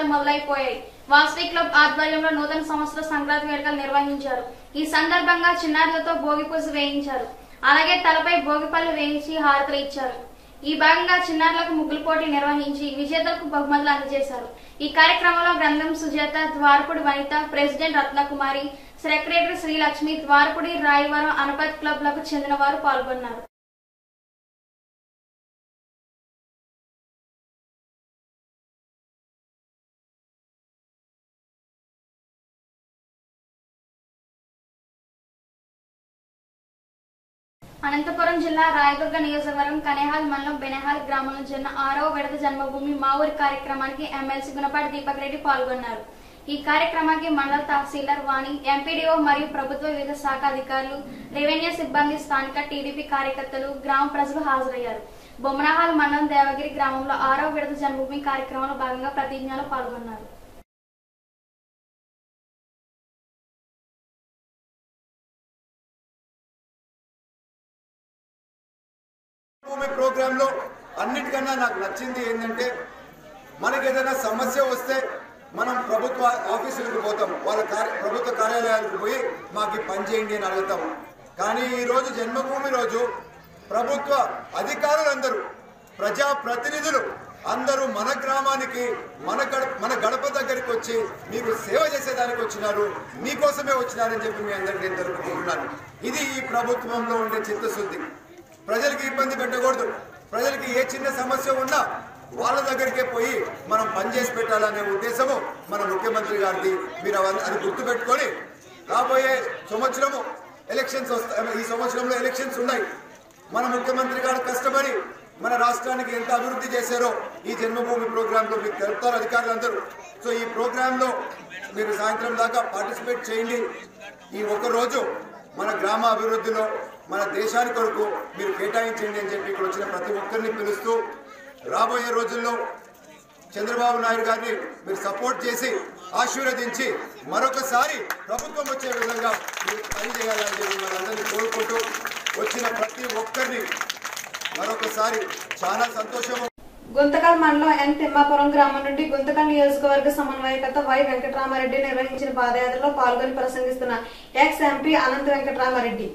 వేడుకలు మొదలైపోయాయి వాసవి క్లబ్ ఆధ్వర్యంలో నూతన సంవత్సర సంక్రాంతి వేడుకలు నిర్వహించారు ఈ సందర్భంగా చిన్నారులతో భోగి పూజ వేయించారు అలాగే తలపై భోగిపళ్ళు వేయించి హారతులు ఇచ్చారు ఈ భాగంగా చిన్నారులకు ముగ్గులు పోటీ నిర్వహించి విజేతలకు బహుమతులు అందజేశారు ఈ కార్యక్రమంలో గ్రంథం సుజాత ద్వారపుడి వనిత ప్రెసిడెంట్ రత్నకుమారి సెక్రటరీ శ్రీలక్ష్మి ద్వారపుడి రాయవరం అనపత్ క్లబ్లకు చెందిన వారు పాల్గొన్నారు అనంతపురం జిల్లా రాయదుర్గ నియోజకవర్గం కనేహాల్ మండలం బెనహాల్ గ్రామంలో జరిగిన ఆరవ విడత జన్మభూమి మా ఊరి కార్యక్రమానికి ఎమ్మెల్సీ గుణపాటి దీపక్ రెడ్డి పాల్గొన్నారు ఈ కార్యక్రమానికి మండల తహసీల్దార్ వాణి ఎంపీడీఓ మరియు ప్రభుత్వ వివిధ శాఖ అధికారులు రెవెన్యూ సిబ్బంది స్థానిక టీడీపీ కార్యకర్తలు గ్రామ ప్రజలు హాజరయ్యారు బొమ్మనహాల్ మండలం దేవగిరి గ్రామంలో ఆరవ విడత జన్మభూమి కార్యక్రమంలో భాగంగా ప్రతిజ్ఞలో పాల్గొన్నారు భూమి ప్రోగ్రామ్ లో అన్నిటికన్నా నాకు నచ్చింది ఏంటంటే మనకి ఏదైనా సమస్య వస్తే మనం ప్రభుత్వ ఆఫీసులకు పోతాం వాళ్ళ కార్య ప్రభుత్వ కార్యాలయాలకు పోయి మాకు ఈ పని చేయండి అని అడుగుతాం కానీ ఈ రోజు జన్మభూమి రోజు ప్రభుత్వ అధికారులందరూ ప్రజా ప్రతినిధులు అందరూ మన గ్రామానికి మన గడప మన గడప దగ్గరికి వచ్చి మీకు సేవ చేసేదానికి వచ్చినారు మీకోసమే వచ్చినారని చెప్పి మీ అందరికీ నేను తెలుపుకుంటున్నాను ఇది ఈ ప్రభుత్వంలో ఉండే చిత్తశుద్ధి ప్రజలకి ఇబ్బంది పెట్టకూడదు ప్రజలకి ఏ చిన్న సమస్య ఉన్నా వాళ్ళ దగ్గరికే పోయి మనం పనిచేసి పెట్టాలనే ఉద్దేశము మన ముఖ్యమంత్రి గారిది మీరు అవన్నీ అది గుర్తుపెట్టుకొని రాబోయే సంవత్సరము ఎలక్షన్స్ వస్తాయి ఈ సంవత్సరంలో ఎలక్షన్స్ ఉన్నాయి మన ముఖ్యమంత్రి గారు కష్టపడి మన రాష్ట్రానికి ఎంత అభివృద్ధి చేశారో ఈ జన్మభూమి ప్రోగ్రామ్ లో మీకు తెలుపుతారు అధికారులందరూ సో ఈ ప్రోగ్రామ్ లో మీరు సాయంత్రం దాకా పార్టిసిపేట్ చేయండి ఈ ఒక రోజు మన గ్రామ అభివృద్ధిలో మన దేశాని కొరకు మీరు కేటాయించండి అని చెప్పి ఇక్కడ వచ్చిన ప్రతి ఒక్కరిని పిలుస్తూ రాబోయే రోజుల్లో చంద్రబాబు నాయుడు గారిని మీరు సపోర్ట్ చేసి ఆశీర్వదించి మరొకసారి ప్రభుత్వం వచ్చే విధంగా మీరు పని చేయాలని చెప్పి మనందరినీ కోరుకుంటూ వచ్చిన ప్రతి ఒక్కరిని మరొకసారి చాలా సంతోషము గుంతకల్ మండలం ఎన్ తిమ్మాపురం గ్రామం నుండి గుంతకల్ నియోజకవర్గ సమన్వయకర్త వై వెంకటరామారెడ్డి నిర్వహించిన పాదయాత్రలో పాల్గొని ప్రసంగిస్తున్న ఎక్స్ ఎంపీ అనంత వెంకటరామారెడ్డి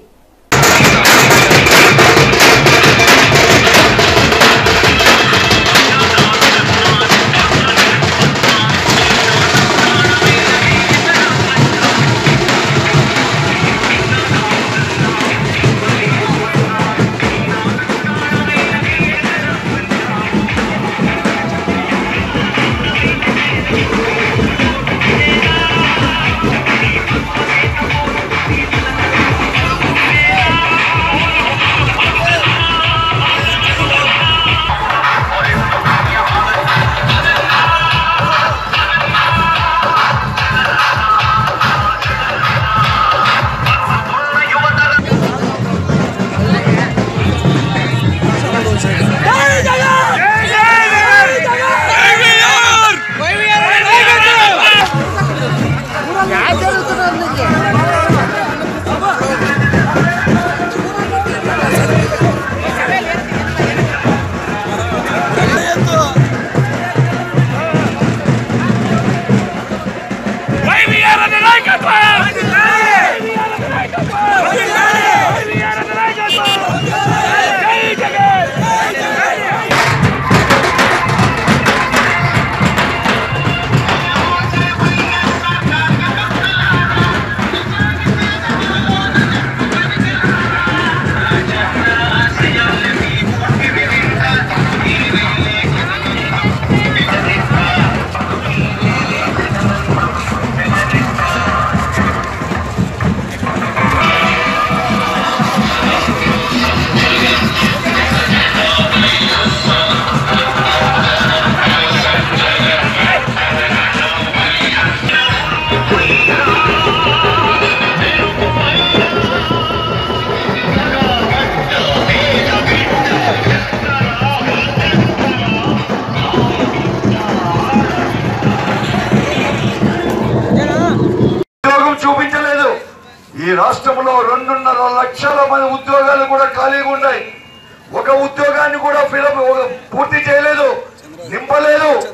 ఉద్యోగం చూపించలేదు ఈ రాష్ట్రంలో రెండున్నర లక్షల మంది ఉద్యోగాలు కూడా ఖాళీగా ఉన్నాయి ఒక ఉద్యోగాన్ని కూడా ఫిలప్ పూర్తి చేయలేదు నింపలేదు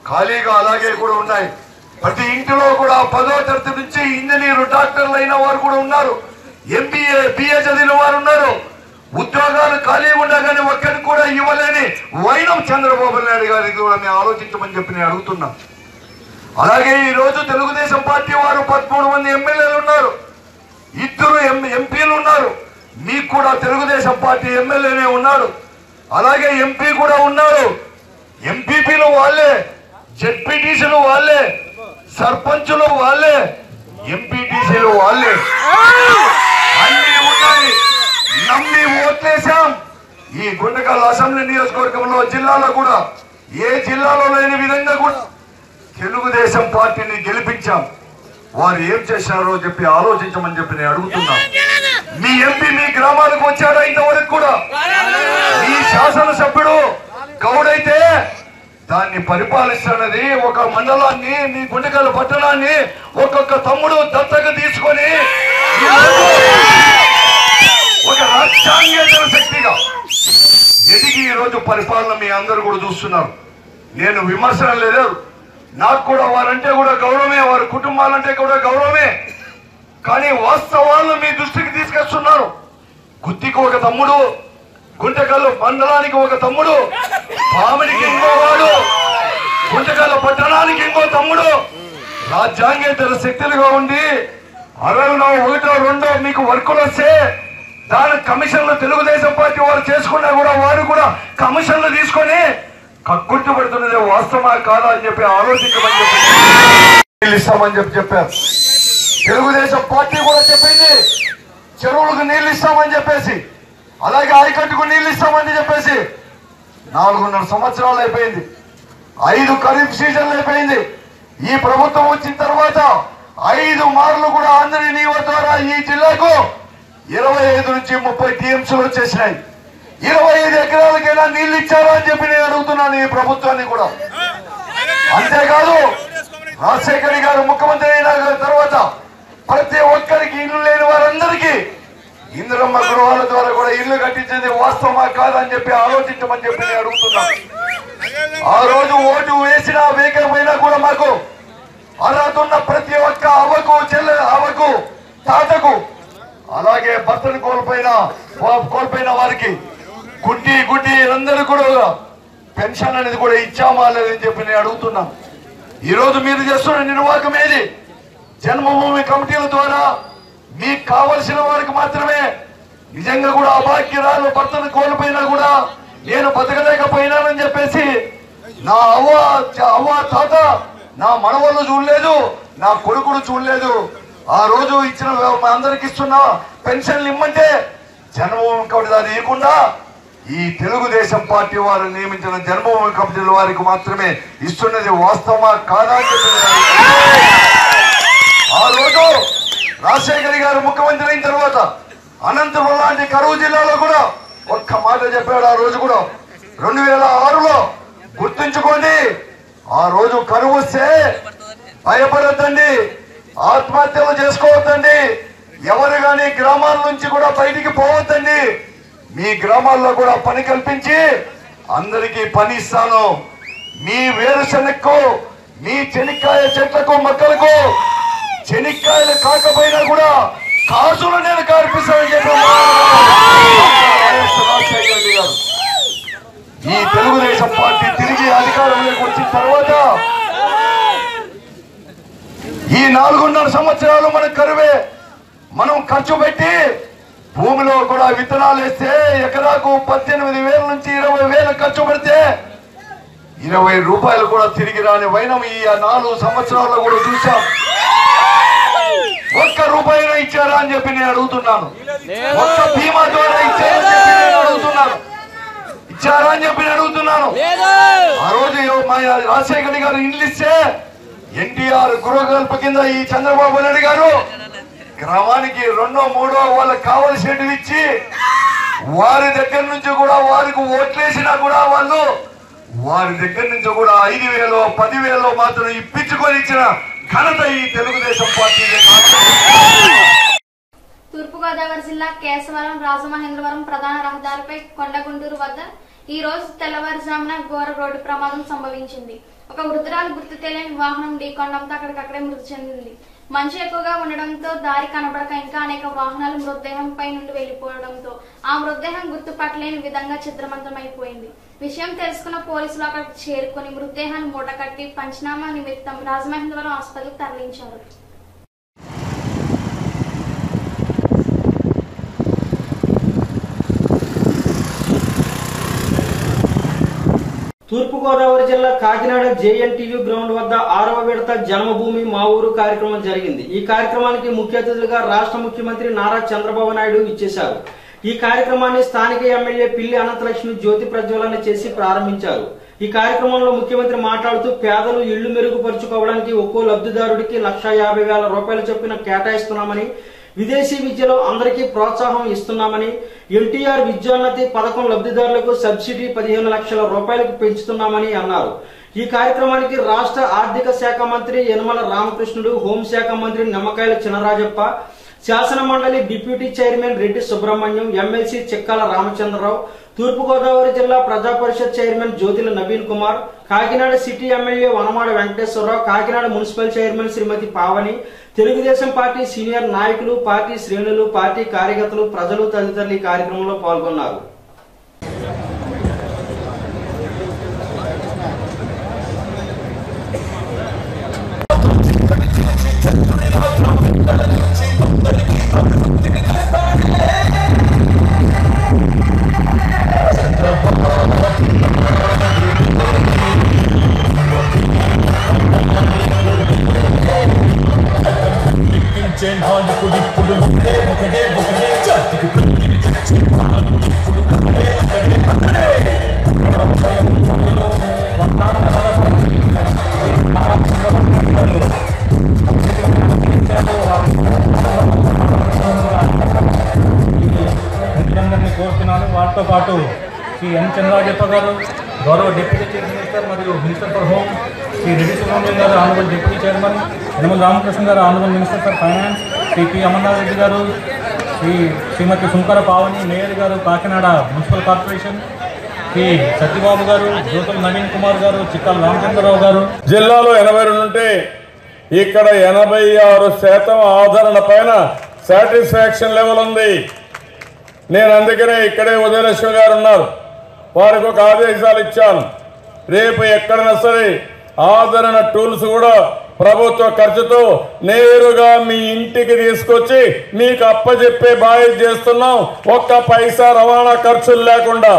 ఖాళీగా అలాగే కూడా ఉన్నాయి ప్రతి ఇంటిలో కూడా పదో తరగతి నుంచి ఇంజనీరు డాక్టర్లు అయిన వారు కూడా ఉన్నారు ఎంబీఏ బిఏ చదివిన వారు ఉన్నారు ఉద్యోగాలు ఖాళీ ఉండగానే ఒక్కరికి కూడా ఇవ్వలేని వైనం చంద్రబాబు నాయుడు గారికి కూడా మేము ఆలోచించమని చెప్పి నేను అడుగుతున్నా అలాగే ఈ రోజు తెలుగుదేశం పార్టీ వారు పదమూడు మంది ఎమ్మెల్యేలు ఉన్నారు ఇద్దరు ఎం- ఎంపీలు ఉన్నారు మీకు కూడా తెలుగుదేశం పార్టీ ఎమ్మెల్యేనే ఉన్నాడు అలాగే ఎంపీ కూడా ఉన్నారు ఎంపీపీలు వాళ్ళే జెడ్పీటీసీలు వాళ్ళే సర్పంచులు వాళ్ళే ఎంపీటీసీలు వాళ్ళే అన్ని ఉన్నాయి నమ్మి ఓట్లేశాం ఈ గుండకల్ అసెంబ్లీ నియోజకవర్గంలో జిల్లాలో కూడా ఏ జిల్లాలో లేని విధంగా కూడా తెలుగుదేశం పార్టీని గెలిపించాం వారు ఏం చేశారో చెప్పి ఆలోచించమని చెప్పి నేను అడుగుతున్నా మీ ఎంపీ మీ గ్రామాలకు వచ్చాడా ఇంతవరకు కూడా మీ శాసనసభ్యుడు గౌడైతే దాన్ని పరిపాలిస్తున్నది ఒక మండలాన్ని మీ గుండెకల్ పట్టణాన్ని ఒక్కొక్క తమ్ముడు దత్తక తీసుకొని ఈరోజు ఒక రాజ్యాంగేతర శక్తిగా ఎదిగి ఈ రోజు పరిపాలన మీ అందరూ కూడా చూస్తున్నారు నేను విమర్శన లేదు నాకు కూడా వారంటే కూడా గౌరవమే వారి కుటుంబాలంటే కూడా గౌరవమే కానీ వాస్తవాలను మీ దృష్టికి తీసుకొస్తున్నారు గుత్తికి ఒక తమ్ముడు గుంటకల్లు మండలానికి ఒక తమ్ముడు పామిడికి ఇంకో వాడు గుంటకల్లు పట్టణానికి ఇంకో తమ్ముడు రాజ్యాంగేతర శక్తులుగా ఉండి అరవై నాలుగు ఒకటో రెండో మీకు వర్కులు వస్తే దాని కమిషన్లు తెలుగుదేశం పార్టీ వారు చేసుకున్నా కూడా వారు కూడా కమిషన్లు తీసుకొని కక్కుట్టు పెడుతున్నదే వాస్తవా కాదా అని చెప్పి ఆలోచించమని చెప్పి నీళ్ళు ఇస్తామని చెప్పి చెప్పారు తెలుగుదేశం పార్టీ కూడా చెప్పింది చెరువులకు నీళ్లు ఇస్తామని చెప్పేసి అలాగే ఆయకట్టుకు నీళ్లు ఇస్తామని చెప్పేసి నాలుగున్నర సంవత్సరాలు అయిపోయింది ఐదు ఖరీఫ్ సీజన్లు అయిపోయింది ఈ ప్రభుత్వం వచ్చిన తర్వాత ఐదు మార్లు కూడా ఆంధ్రని నీవ ద్వారా ఈ జిల్లాకు ఇరవై ఐదు నుంచి ముప్పై టీఎంసీలు వచ్చేసినాయి ఇరవై ఐదు ఎకరాలకైనా నీళ్లు ఇచ్చారా అని చెప్పి నేను అడుగుతున్నాను ఈ ప్రభుత్వాన్ని కూడా అంతేకాదు రాజశేఖర్ గారు ముఖ్యమంత్రి అయిన తర్వాత ప్రతి ఒక్కరికి ఇల్లు లేని వారందరికీ ఇందిరమ్మ గృహాల ద్వారా కూడా ఇల్లు కట్టించేది వాస్తవమా కాదని చెప్పి ఆలోచించమని చెప్పి నేను అడుగుతున్నాను ఆ రోజు ఓటు వేసినా వేయకపోయినా కూడా మాకు అర్హత ఉన్న ప్రతి ఒక్క అవ్వకు చెల్లె అవ్వకు తాతకు అలాగే భర్తను కోల్పోయిన వా- కోల్పోయిన వారికి గుడ్డి గుడ్డి అందరూ కూడా పెన్షన్ అనేది కూడా ఇచ్చామా లేదని చెప్పి నేను అడుగుతున్నాను ఈ రోజు మీరు చేస్తున్న నిర్వాహకం ఏది జన్మభూమి కమిటీల ద్వారా మీకు కావలసిన వారికి మాత్రమే నిజంగా కూడా అభాగ్యరాలు భర్తను కోల్పోయినా కూడా నేను బతకలేకపోయినానని చెప్పేసి నా అవ్వ అవ్వ తాత నా మనవళ్ళు చూడలేదు నా కొడుకుడు చూడలేదు ఆ రోజు ఇచ్చిన మా అందరికి ఇస్తున్న పెన్షన్లు ఇమ్మంటే జన్మభూమి కమిటీ దాన్ని ఇవ్వకుండా ఈ తెలుగుదేశం పార్టీ వారు నియమించిన జన్మభూమి కమిటీల వారికి మాత్రమే ఇస్తున్నది వాస్తవమా కాదా అని చెప్పి నేను అడుగుతున్నాను. ఆ రోజు రాజశేఖర్ గారు ముఖ్యమంత్రి అయిన తర్వాత అనంతపురం లాంటి కరువు జిల్లాలో కూడా ఒక్క మాట చెప్పాడు ఆ రోజు కూడా రెండు వేల ఆరులో గుర్తుంచుకోండి ఆ రోజు కరువు వస్తే భయపడొద్దండి ఆత్మహత్యలు చేసుకోవద్దండి ఎవరు గాని గ్రామాల నుంచి కూడా బయటికి పోవద్దండి మీ గ్రామాల్లో కూడా పని కల్పించి అందరికీ పని ఇస్తాను మీ వేరుశనక్కు మీ చెనిక్కాయ చెట్లకు మొక్కలకు చెనిక్కాయలు కాకపోయినా కూడా కాసులు నేను కార్పిస్తానని చెప్పి రాజశేఖర రెడ్డి గారు. ఈ తెలుగుదేశం పార్టీ తిరిగి అధికారంలోకి వచ్చిన తర్వాత ఈ నాలుగున్నర సంవత్సరాలు మన కరువే మనం ఖర్చు పెట్టి భూమిలో కూడా విత్తనాలు వేస్తే ఎకరాకు పద్దెనిమిది వేల నుంచి ఇరవై వేలు ఖర్చు పెడితే ఇరవై రూపాయలు కూడా తిరిగి రాని వైనం ఈ నాలుగు సంవత్సరాల్లో కూడా చూసాం ఒక్క రూపాయినా ఇచ్చారా అని చెప్పి నేను అడుగుతున్నాను ఒక్క బీమా ద్వారా ఇచ్చారా అని చెప్పి నేను అడుగుతున్నాను ఇచ్చారా అని చెప్పి నేను అడుగుతున్నాను ఆ రోజు ఎవ- మా రాజశేఖర్ గారు ఇల్లు ఇస్తే ఎన్టీఆర్ గృహకల్ప కింద ఈ చంద్రబాబు నాయుడు గారు గ్రామానికి రెండో మూడో వాళ్ళకి కావలసినవి ఇచ్చి వారి దగ్గర నుంచి కూడా వారికి ఓట్లేసినా కూడా వాళ్ళు వారి దగ్గర నుంచి కూడా ఐదు వేలు పదివేలు మాత్రం ఇప్పించుకొని ఇచ్చిన ఘనత ఈ తెలుగుదేశం పార్టీ తూర్పుగోదావరి జిల్లా కేశవరం రాజమహేంద్రవరం ప్రధాన రహదారిపై కొండగుంటూరు వద్ద ఈ రోజు తెల్లవారుజామున ఘోర రోడ్డు ప్రమాదం సంభవించింది ఒక వృద్ధురాలు గుర్తు తెలియని వాహనం ఢీకొనడంతో అక్కడికక్కడే మృతి చెందింది మంచు ఎక్కువగా ఉండడంతో దారి కనబడక ఇంకా అనేక వాహనాలు మృతదేహంపై నుండి వెళ్లిపోవడంతో ఆ మృతదేహం గుర్తుపట్టలేని విధంగా చిత్రమంతమైపోయింది విషయం తెలుసుకున్న పోలీసులు అక్కడికి చేరుకుని మృతదేహాన్ని మూట కట్టి పంచనామా నిమిత్తం రాజమహేంద్రవరం ఆసుపత్రికి తరలించారు తూర్పుగోదావరి జిల్లా కాకినాడ జేఎన్టీయు గ్రౌండ్ వద్ద ఆరవ విడత జన్మభూమి మా ఊరు కార్యక్రమం జరిగింది ఈ కార్యక్రమానికి ముఖ్య అతిథులుగా రాష్ట్ర ముఖ్యమంత్రి నారా చంద్రబాబు నాయుడు ఇచ్చేశారు ఈ కార్యక్రమాన్ని స్థానిక ఎమ్మెల్యే పిల్లి అనంతలక్ష్మి జ్యోతి ప్రజ్వలన చేసి ప్రారంభించారు ఈ కార్యక్రమంలో ముఖ్యమంత్రి మాట్లాడుతూ పేదలు ఇళ్లు మెరుగుపరుచుకోవడానికి ఒక్కో లబ్ధిదారుడికి లక్ష యాభై వేల రూపాయల చొప్పున కేటాయిస్తున్నామని విదేశీ విద్యలో అందరికీ ప్రోత్సాహం ఇస్తున్నామని ఎన్టీఆర్ విద్యోన్నతి పథకం లబ్ధిదారులకు సబ్సిడీ పదిహేను లక్షల రూపాయలకు పెంచుతున్నామని అన్నారు ఈ కార్యక్రమానికి రాష్ట్ర ఆర్థిక శాఖ మంత్రి యనమల రామకృష్ణుడు హోంశాఖ మంత్రి నిమ్మకాయల చినరాజప్ప శాసన మండలి deputy chairman Reddy Subrahmanyam MLC Chikkala Ramachandrarao Thurpugodavari జిల్లా ప్రజా పరిషత్ chairman Jyothula Naveen Kumar Kakinada city MLA Vanamadi Venkateswararao Kakinada municipal chairman Srimathi Pavani Telugudesam party senior నాయకులు పార్టీ శ్రేణులు పార్టీ కార్యకర్తలు ప్రజలు తదితరులు ఈ కార్యక్రమంలో పాల్గొన్నారు ముఖ్యంగా కోరుతున్నాను వాటితో పాటు శ్రీ ఎన్ చంద్రాజప్ప గారు గౌరవ డిప్యూటీ చీఫ్ మినిస్టర్ మరియు minister for home Shri Reddy Subrahmanyam గారు honourable deputy chairman Yanamala Ramakrishna గారు honourable minister for finance Shri P Amarnath Reddy గారు శ్రీ శ్రీమతి శంకర పావని మేయర్ గారు కాకినాడ మున్సిపల్ కార్పొరేషన్ శ్రీ సత్యబాబు గారు జ్యోతుల నవీన్ కుమార్ గారు చిక్కాల రామచంద్రరావు గారు జిల్లాలో ఎనభై రెండు ఉంటే ఇక్కడ ఎనభై ఆరు శాతం ఆదరణ పైన సాటిస్ఫాక్షన్ లెవెల్ ఉంది నేను అందుకనే ఇక్కడే ఉదయలక్ష్మి గారు ఉన్నారు వారికి ఒక ఆదేశాలు ఇచ్చాను రేపు ఎక్కడైనా సరే ఆదరణ టూల్స్ కూడా ప్రభుత్వ ఖర్చుతో నేరుగా మీ ఇంటికి తీసుకొచ్చి మీకు అప్పచెప్పే బాధ్యత చేస్తున్నాం ఒక్క పైసా రవాణా ఖర్చులు లేకుండా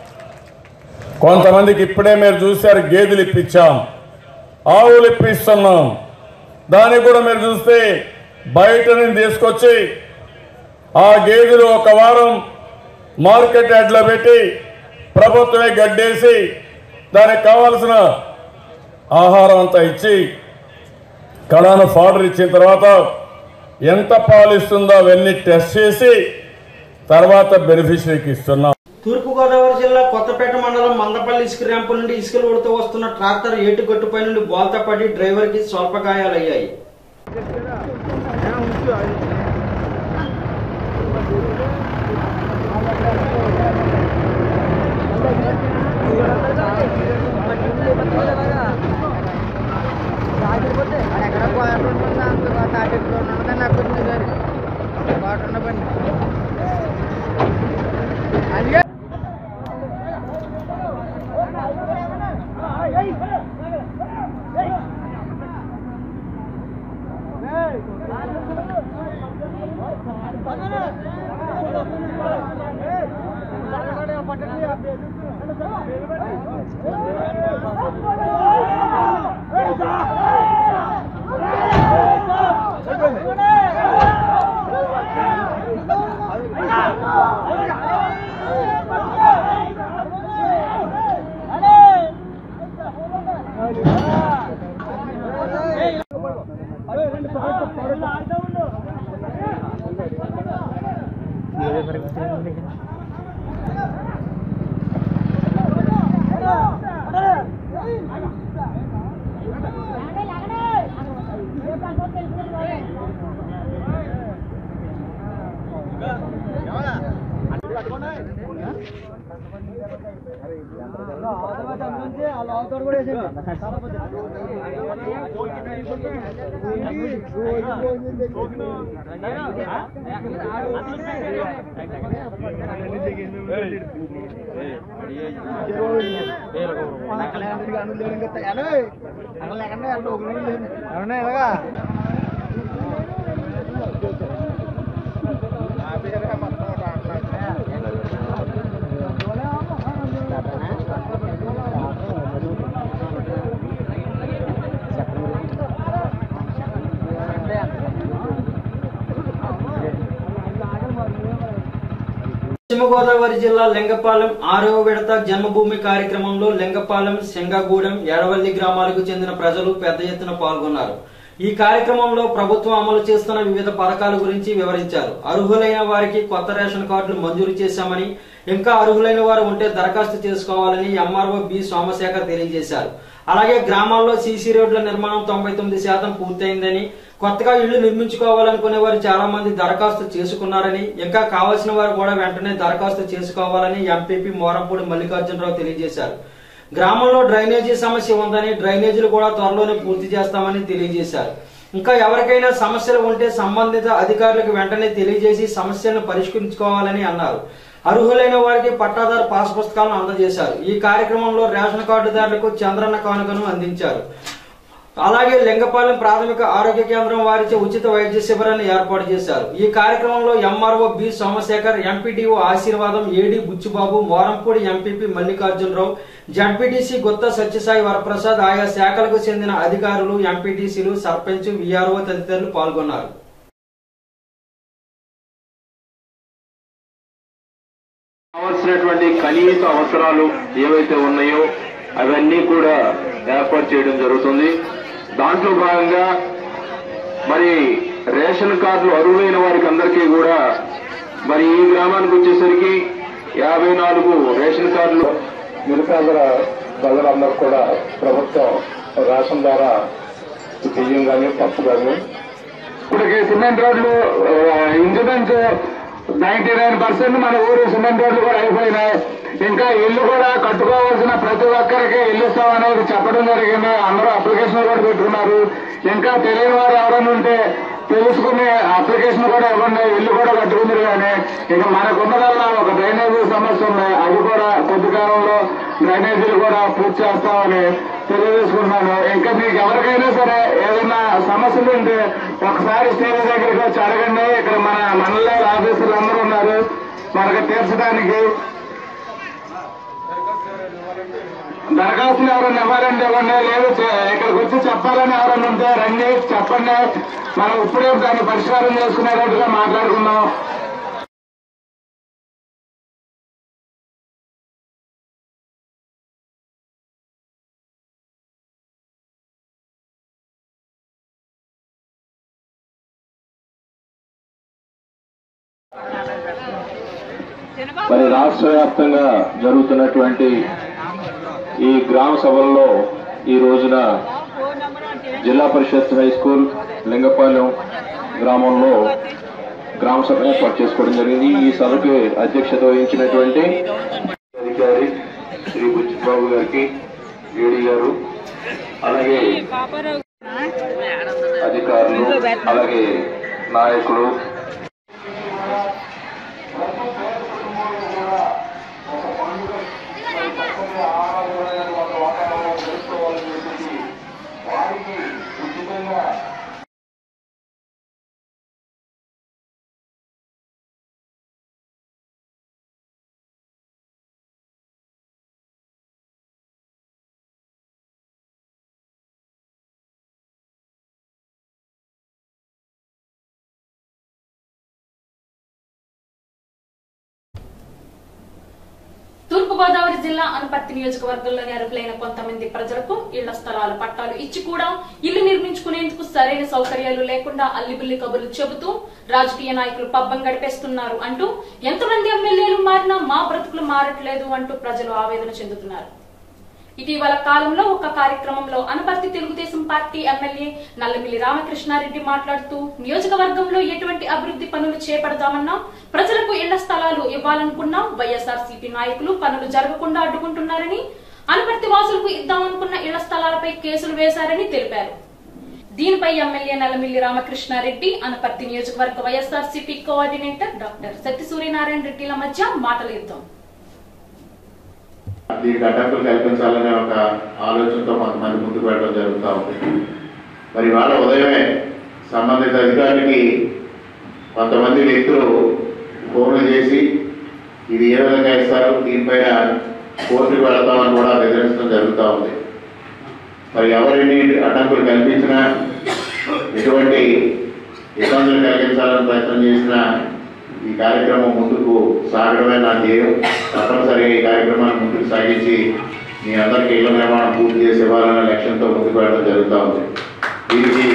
కొంతమందికి ఇప్పుడే మీరు చూశారు గేదెలు ఇప్పించాం ఆవులు ఇప్పిస్తున్నాం దానికి కూడా మీరు చూస్తే బయట నుంచి తీసుకొచ్చి ఆ గేదెలు ఒక వారం మార్కెట్ యార్డ్లో పెట్టి ప్రభుత్వమే గడ్డేసి దానికి కావాల్సిన ఆహారం అంతా ఇచ్చి కడాను ఫాడర్ ఇచ్చిన తర్వాత ఎంత పాలు ఇస్తుందో అవన్నీ టెస్ట్ చేసి తర్వాత బెనిఫిషరీకి ఇస్తున్నాం తూర్పుగోదావరి జిల్లా కొత్తపేట మండలం మందపల్లి ఇసుక ర్యాంపు నుండి ఇసుకలు ఉడుతూ వస్తున్న ట్రాక్టర్ ఏటుగట్టుపై నుండి బోల్తా పడి డ్రైవర్ కి స్వల్ప గాయాలయ్యాయి Hey! పశ్చిమ గోదావరి జిల్లా లింగపాలెం ఆరవ విడత జన్మభూమి కార్యక్రమంలో లింగపాలెం సింగగూడెం ఎడవల్లి గ్రామాలకు చెందిన ప్రజలు పెద్ద ఎత్తున పాల్గొన్నారు ఈ కార్యక్రమంలో ప్రభుత్వం అమలు చేస్తున్న వివిధ పథకాల గురించి వివరించారు అర్హులైన వారికి కొత్త రేషన్ కార్డులు మంజూరు చేశామని ఇంకా అర్హులైన వారు ఉంటే దరఖాస్తు చేసుకోవాలని ఎంఆర్ఓ బి సోమశేఖర్ తెలియజేశారు అలాగే గ్రామాల్లో సీసీ రోడ్ల నిర్మాణం తొంభై తొమ్మిది శాతం పూర్తయిందని కొత్తగా ఇళ్లు నిర్మించుకోవాలనుకునే వారు చాలా మంది దరఖాస్తు చేసుకున్నారని ఇంకా కావాల్సిన వారు కూడా వెంటనే దరఖాస్తు చేసుకోవాలని ఎంపీపీ మోరంపూడి మల్లికార్జునరావు తెలియజేశారు గ్రామంలో డ్రైనేజీ సమస్య ఉందని డ్రైనేజీలు కూడా త్వరలోనే పూర్తి చేస్తామని తెలియజేశారు ఇంకా ఎవరికైనా సమస్యలు ఉంటే సంబంధిత అధికారులకు వెంటనే తెలియజేసి సమస్యలను పరిష్కరించుకోవాలని అన్నారు అర్హులైన వారికి పట్టాదారు పాస్ పుస్తకాలను అందజేశారు ఈ కార్యక్రమంలో రేషన్ కార్డుదారులకు చంద్రన్న కానుకను అందించారు అలాగే లింగపాలెం ప్రాథమిక ఆరోగ్య కేంద్రం వారిచే ఉచిత వైద్య శిబిరాన్ని ఏర్పాటు చేశారు ఈ కార్యక్రమంలో MRO B Somasekhar MPDO Ashirvadam AD Buchibabu Morampudi MPP Mallikarjunarao ZPTC Gutta Satyasai Varaprasad ఆయా శాఖలకు చెందిన అధికారులు ఎంపీటీసీలు సర్పంచ్ విఆర్ఓ తదితరులు పాల్గొన్నారు కావాల్సినటువంటి కనీస అవసరాలు ఏవైతే ఉన్నాయో అవన్నీ కూడా ఏర్పాటు చేయడం జరుగుతుంది దాంట్లో భాగంగా మరి రేషన్ కార్డులు అరువైన వారికి అందరికీ కూడా మరి ఈ గ్రామానికి వచ్చేసరికి యాభై నాలుగు రేషన్ కార్డులు నిరుపేదల ప్రజలందరూ కూడా ప్రభుత్వం రేషన్ ద్వారా బియ్యం కానీ పప్పు కానీ ఇప్పటికి సిమెంట్ రోడ్లు ఇన్సూరెన్స్ నైన్టీ నైన్ పర్సెంట్ మన ఊరు సిమెంట్ రోడ్లు కూడా అయిపోయినాయి ఇంకా ఇల్లు కూడా కట్టుకోవాల్సిన ప్రతి ఒక్కరికి ఇల్లు ఇస్తామనేది చెప్పడం జరిగింది అందరూ అప్లికేషన్ కూడా పెట్టుకున్నారు ఇంకా తెలియని వారు ఎవరైనా ఉంటే తెలుసుకుని అప్లికేషన్ కూడా ఇవ్వండి ఇల్లు కూడా కట్టుకుందరు కానీ ఇక మనకున్నదల్లా ఒక డ్రైనేజీ సమస్య ఉంది అది కూడా కొద్ది కాలంలో డ్రైనేజీలు కూడా పూర్తి చేస్తామని తెలియజేసుకున్నాను ఇంకా మీకు ఎవరికైనా సరే ఏదైనా సమస్యలు ఉంటే ఒకసారి స్టేజ్ దగ్గరికి వచ్చి అడగండి ఇక్కడ మన మండల ఆఫీసులు అందరూ ఉన్నారు మనకు తీర్చడానికి దరఖాస్తులు ఎవరైనా ఇవ్వాలంటే ఇవ్వండి లేదు చే- ఇక్కడికి వచ్చి చెప్పాలని ఎవరైనా ఉంటే రండి చెప్పండి మనం ఇప్పుడే దాన్ని పరిష్కారం చేసుకునేటట్టుగా మాట్లాడుకుందాం మరి రాష్ట్ర వ్యాప్తంగా జరుగుతున్నటువంటి ఈ గ్రామ సభల్లో ఈ రోజున జిల్లా పరిషత్ హై స్కూల్ లింగపాలెం గ్రామంలో గ్రామ సభ ఏర్పాటు చేసుకోవడం జరిగింది ఈ సభకి అధ్యక్షత వహించినటువంటి అధికారి శ్రీ బుచ్చిబాబు గారికి ఏడి గారు అలాగే అధికారులు అలాగే నాయకులు తూర్పుగోదావరి జిల్లా అనపర్తి నియోజకవర్గంలోని అర్హులైన కొంతమంది ప్రజలకు ఇళ్ల స్థలాలు పట్టాలు ఇచ్చి కూడా ఇల్లు నిర్మించుకునేందుకు సరైన సౌకర్యాలు లేకుండా అల్లిబిల్లి కబుర్లు చెబుతూ రాజకీయ నాయకులు పబ్బం గడిపేస్తున్నారు అంటూ ఎంతమంది ఎమ్మెల్యేలు మారినా మా బ్రతుకులు మారట్లేదు అంటూ ప్రజలు ఆవేదన చెందుతున్నారు ఇటీవల కాలంలో ఒక కార్యక్రమంలో అనపర్తి తెలుగుదేశం పార్టీ ఎమ్మెల్యే నల్లమిల్లి రామకృష్ణారెడ్డి మాట్లాడుతూ నియోజకవర్గంలో ఎటువంటి అభివృద్ధి పనులు చేపడదామన్నా ప్రజలకు ఇళ్ల స్థలాలు ఇవ్వాలనుకున్నా వైఎస్ఆర్సీపీ నాయకులు పనులు జరగకుండా అడ్డుకుంటున్నారని అనపర్తి వాసులకు ఇద్దామనుకున్న ఇళ్ల స్థలాలపై కేసులు వేశారని తెలిపారు దీనిపై ఎమ్మెల్యే నల్లమిల్లి రామకృష్ణారెడ్డి అనపర్తి నియోజకవర్గ YSRCP coordinator doctor Satya Suryanarayana రెడ్డిల మధ్య మాటలు యుద్ధం దీనికి అడ్డంకులు కల్పించాలనే ఒక ఆలోచనతో కొంతమంది ముందుకు వెళ్ళడం జరుగుతూ ఉంది మరి వాళ్ళ ఉదయమే సంబంధిత అధికారికి కొంతమంది వ్యక్తులు ఫోన్లు చేసి ఇది ఏ విధంగా ఇస్తారు దీనిపైన కోర్టుకు వెళతామని కూడా బెదిరించడం జరుగుతూ ఉంది మరి ఎవరిని అడ్డంకులు కల్పించినా ఎటువంటి ఇబ్బందులు కలిగించాలని ప్రయత్నం చేసినా ఈ కార్యక్రమం ముందుకు సాగడమే నా ధ్యేయం తప్పనిసరిగా ఈ కార్యక్రమాన్ని ముందుకు సాగించి మీ అందరికీ ఇళ్ల నిర్మాణం పూర్తి చేసి ఇవ్వాలనే లక్ష్యంతో ముందుకు వెళ్ళడం జరుగుతూ ఉంది దీనికి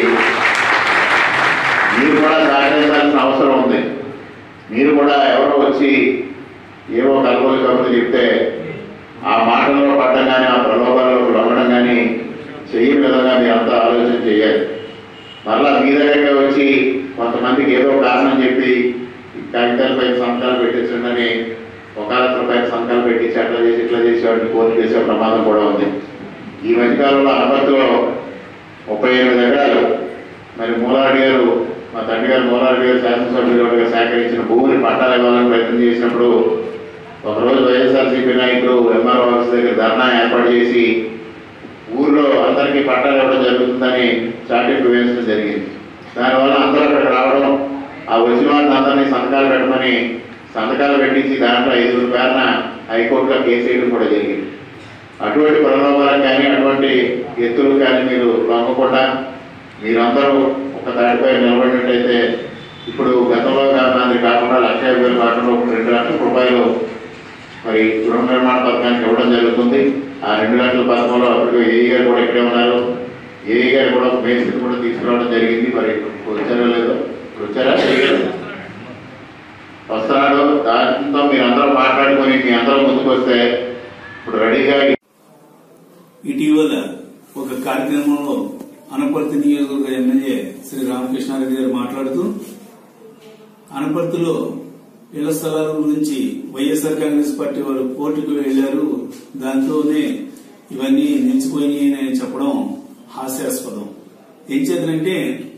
మీరు కూడా సహకరించాల్సిన అవసరం ఉంది మీరు కూడా ఎవరో వచ్చి ఏవో కలవలు కబుర్లు చెప్తే ఆ మాటల్లో పడడం కానీ ఆ ప్రలోభాల్లో లొంగడం కానీ చేయని విధంగా మీరు అంతా ఆలోచన చేయాలి మళ్ళా మీ దగ్గరగా వచ్చి కొంతమందికి ఏదో కారణం చెప్పి ఈ కాగితాలపై సంతకాలు పెట్టించండి ఒకళ్ళపై సంతకాలు పెట్టించి అట్లా చేసి ఇట్లా చేసి వాటిని కోర్టు చేసే ప్రమాదం కూడా ఉంది ఈ మధ్యకాలంలో అనపత్తిలో ముప్పై ఎనిమిది ఎకరాలు మరి మూలారెడ్డి గారు మా తండ్రి గారు మూలారెడ్డి గారు శాసనసభ్యులుగా సేకరించిన భూమిని పట్టాలు ఇవ్వాలని ప్రయత్నం చేసినప్పుడు ఒకరోజు వైఎస్ఆర్సీపీ నాయకులు ఎంఆర్ఓ ఆఫీస్ దగ్గర ధర్నా ఏర్పాటు చేసి ఊర్లో అందరికీ పట్టాలు ఇవ్వడం జరుగుతుందని చాటింపు వేయించడం జరిగింది దానివల్ల అందరూ అక్కడికి రావడం ఆ వచ్చిన వాళ్ళని అందరినీ సంతకాలు పెట్టమని సంతకాలు పెట్టించి దాంట్లో ఐదుగురు పేరున హైకోర్టులో కేసు వేయడం కూడా జరిగింది అటువంటి ప్రలోభాలకు కానీ అటువంటి ఎత్తులు కానీ మీరు లొంగకుండా మీరందరూ ఒక తాటిపై నిలబడినట్టయితే ఇప్పుడు గతంలో మాదిరి కాకుండా లక్ష యాభై వేలు కాకుండా ఒక రెండు లక్షల రూపాయలు మరి గృహ నిర్మాణ పథకానికి ఇవ్వడం జరుగుతుంది ఆ రెండు లక్షల పథకంలో అప్పటికి ఏఈ గారు కూడా ఇక్కడే ఉన్నారు ఏఈ గారు కూడా ఒక మేస్త్రి కూడా తీసుకురావడం జరిగింది మరి వచ్చారో లేదో వచ్చారా ఏఈ గారు? వస్తున్నాడు దాంతో మీరు అందరూ మాట్లాడుకొని మీ అందరూ ముందుకు వస్తే ఇప్పుడు రెడీగా ఇటీవల ఒక కార్యక్రమంలో అనపర్తి నియోజకవర్గ ఎమ్మెల్యే శ్రీ రామకృష్ణారెడ్డి గారు మాట్లాడుతూ అనపర్తిలో ఇళ్ల స్థలాల గురించి వైఎస్ఆర్ కాంగ్రెస్ పార్టీ వారు కోర్టుకు వెళ్లారు దాంతోనే ఇవన్నీ నిలిచిపోయి అని చెప్పడం హాస్యాస్పదం ఏం చేద్దంటే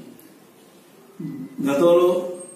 గతంలో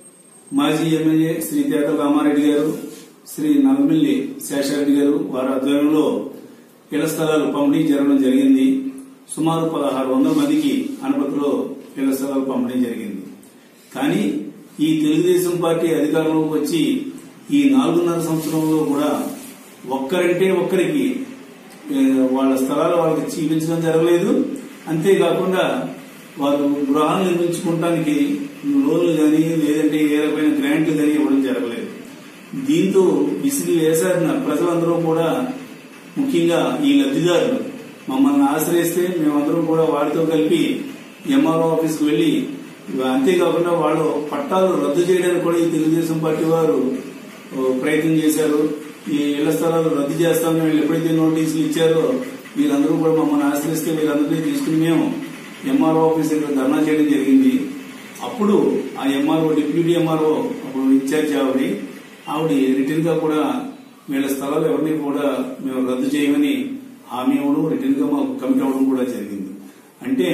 మాజీ ఎమ్మెల్యే శ్రీ తేట రామారెడ్డి గారు శ్రీ నల్లమిల్లి శేషారెడ్డి గారు వారి ఆధ్వర్యంలో ఇళ్ల స్థలాలు పంపిణీ జరగడం జరిగింది సుమారు పదహారు వందల మందికి అనపతిలో ఇళ్ల స్థలాలు పంపిణీ జరిగింది కానీ ఈ తెలుగుదేశం పార్టీ అధికారంలోకి వచ్చి ఈ నాలుగున్నర సంవత్సరంలో కూడా ఒక్కరంటే ఒక్కరికి ఏ, వాళ్ళ స్థలాలు వాళ్ళకి చూపించడం జరగలేదు అంతేకాకుండా వాళ్ళు గృహాలు నిర్మించుకోవడానికి లోన్లు కానీ లేదంటే ఏ రకమైన గ్రాంట్లు కానీ ఇవ్వడం జరగలేదు దీంతో విసిగి వేసారిన ప్రజలందరూ కూడా ముఖ్యంగా ఈ లబ్ధిదారులు మమ్మల్ని ఆశ్రయిస్తే మేమందరం కూడా వారితో కలిపి ఎంఆర్ఓ ఆఫీస్కి వెళ్లి అంతేకాకుండా వాళ్ళు పట్టాలు రద్దు చేయడానికి కూడా ఈ తెలుగుదేశం పార్టీ వారు ఓ, ప్రయత్నం చేశారు ఈ ఇళ్ల స్థలాలు రద్దు చేస్తామని వీళ్ళు ఎప్పుడైతే నోటీసులు ఇచ్చారో వీరందరూ కూడా మమ్మల్ని ఆశ్రయిస్తే వీరందరినీ తీసుకుని మేము ఎంఆర్ఓ ఆఫీస్ దగ్గర ధర్నా చేయడం జరిగింది అప్పుడు ఆ ఎంఆర్ఓ డిప్యూటీ ఎంఆర్ఓ అప్పుడు ఇన్ఛార్జ్ ఆవిడ ఆవిడ రిటర్న్ గా కూడా వీళ్ళ స్థలాలు ఎవరిని కూడా మేము రద్దు చేయమని హామీ ఇవ్వడం రిటర్న్ గా మాకు కమిట్ అవ్వడం కూడా జరిగింది అంటే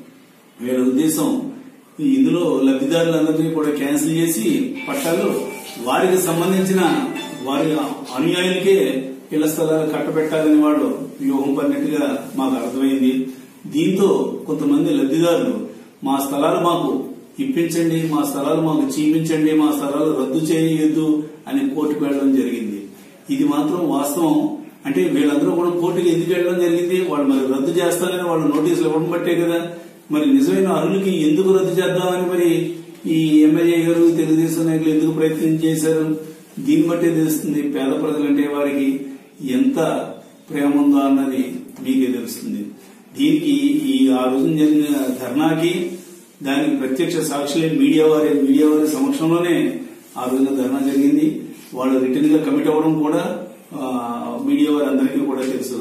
వీళ్ళ ఉద్దేశం ఈ ఇందులో లబ్ధిదారులందరినీ కూడా క్యాన్సిల్ చేసి పట్టాలు వారికి సంబంధించిన వారి అనుయాయులకే ఇళ్ల స్థలాలు కట్టబెట్టాలని వాళ్ళు వ్యూహం పడినట్టుగా మాకు అర్థమైంది దీంతో కొంతమంది లబ్ధిదారులు మా స్థలాలు మాకు ఇప్పించండి మా స్థలాలు మాకు చూపించండి మా స్థలాలు రద్దు చేయొద్దు అని కోర్టుకు వెళ్ళడం జరిగింది ఇది మాత్రం వాస్తవం అంటే వీళ్ళందరూ కూడా కోర్టుకి ఎందుకు వెళ్ళడం జరిగింది వాళ్ళు మరి రద్దు చేస్తానని వాళ్ళు నోటీసులు ఇవ్వడం బట్టే కదా మరి నిజమైన అర్హులకి ఎందుకు రద్దు చేద్దామని మరి ఈ ఎమ్మెల్యే గారు తెలుగుదేశం నాయకులు ఎందుకు ప్రయత్నం చేశారు దీన్ని బట్టే తెలుస్తుంది పేద ప్రజలంటే వారికి ఎంత ప్రేమ ఉందో అన్నది మీకే తెలుస్తుంది దీనికి ఈ ఆ రోజున జరిగిన ధర్నాకి దానికి ప్రత్యక్ష సాక్షులే మీడియా వారి మీడియా వారి సమక్షంలోనే ఆ రోజున ధర్నా జరిగింది వాళ్ళు రిటర్న్ గా కమిట్ అవ్వడం కూడా ఆ, మీడియా వారి అందరికీ కూడా తెలుసు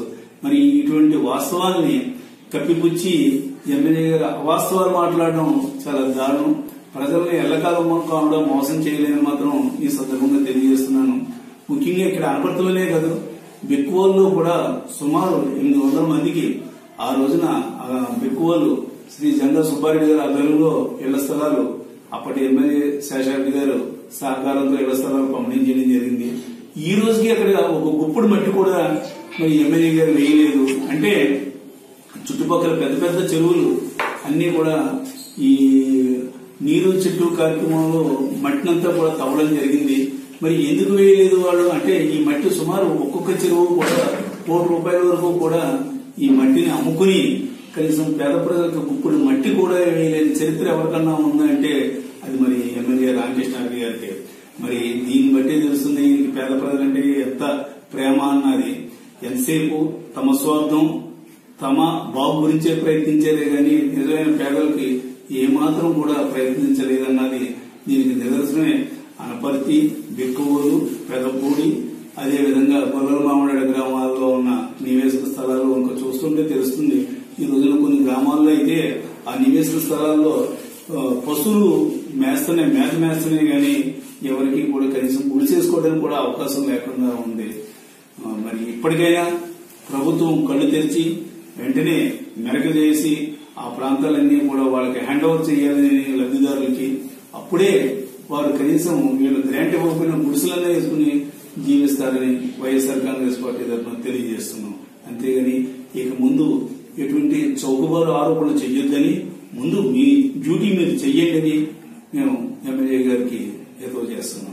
మరి ఇటువంటి వాస్తవాల్ని కప్పిపుచ్చి ఎమ్మెల్యే గారు అవాస్తవాలు మాట్లాడడం చాలా దారుణం ప్రజల్ని ఎల్లకాలం కాకుండా మోసం చేయలేని మాత్రం ఈ సందర్భంగా తెలియజేస్తున్నాను ముఖ్యంగా ఇక్కడ అనపర్తిలోనే కాదు బెక్కువల్లో కూడా సుమారు ఎనిమిది వందల మందికి ఆ రోజున ఆ బెక్కువలు శ్రీ జంగా సుబ్బారెడ్డి గారి ఆధ్వర్యంలో ఇళ్ల స్థలాలు అప్పటి ఎమ్మెల్యే శేషారెడ్డి గారు సహకారంతో ఇళ్ల స్థలాలు పంపిణీ చేయడం జరిగింది ఈ రోజుకి అక్కడ ఒక గుప్పుడు మట్టి కూడా మరి ఎమ్మెల్యే గారు వేయలేదు అంటే చుట్టుపక్కల పెద్ద పెద్ద చెరువులు అన్ని కూడా ఈ నీరు చెట్టు కార్యక్రమంలో మట్టినంతా కూడా తవ్వడం జరిగింది మరి ఎందుకు వేయలేదు వాళ్ళు అంటే ఈ మట్టి సుమారు ఒక్కొక్క చెరువు కూడా కోటి రూపాయల వరకు కూడా ఈ మట్టిని అమ్ముకుని కనీసం పేద ప్రజలకు గుప్పుడు మట్టి కూడా వేయలేని చరిత్ర ఎవరికన్నా ఉందంటే అది మరి ఎమ్మెల్యే రామకృష్ణారెడ్డి గారికి మరి దీన్ని బట్టి తెలుస్తుంది ఈ పేద ప్రజలంటే ఎంత ప్రేమ అన్నది ఎంతసేపు తమ స్వార్థం తమ బాగు గురించే ప్రయత్నించేదే గాని నిజమైన పేదలకి ఏమాత్రం కూడా ప్రయత్నించలేదన్నది దీనికి నిదర్శనమే అనపర్తి బిక్కువూరు పెదపూడి అదే విధంగా గొల్లల మామిడి గ్రామాల్లో ఉన్న నివేశక స్థలాలు ఇంకా చూస్తుంటే తెలుస్తుంది ఈ రోజున కొన్ని గ్రామాల్లో అయితే ఆ నివేశక స్థలాల్లో ఆ, పశువులు మేస్తనే మేత మేస్తనే గాని ఎవరికి కూడా కనీసం గుడి చేసుకోవడానికి కూడా అవకాశం లేకుండా ఉంది ఆ, మరి ఇప్పటికైనా ప్రభుత్వం కళ్ళు తెరిచి వెంటనే మెరక చేసి ఆ ప్రాంతాలన్నీ కూడా వాళ్ళకి హ్యాండ్ ఓవర్ చేయాలని లబ్ధిదారులకి అప్పుడే వారు కనీసం వీళ్ళు గ్రాంట్ ఇవ్వకపోయినా గుడిసెలనే వేసుకుని జీవిస్తారని వైఎస్ఆర్ కాంగ్రెస్ పార్టీ తరఫున తెలియజేస్తున్నాం అంతేగాని ఇక ముందు ఎటువంటి చౌకబారు ఆరోపణలు చెయ్యొద్దని ముందు మీ డ్యూటీ మీరు చెయ్యండి అని మేము ఎమ్మెల్యే గారికి ఏదో చేస్తున్నాం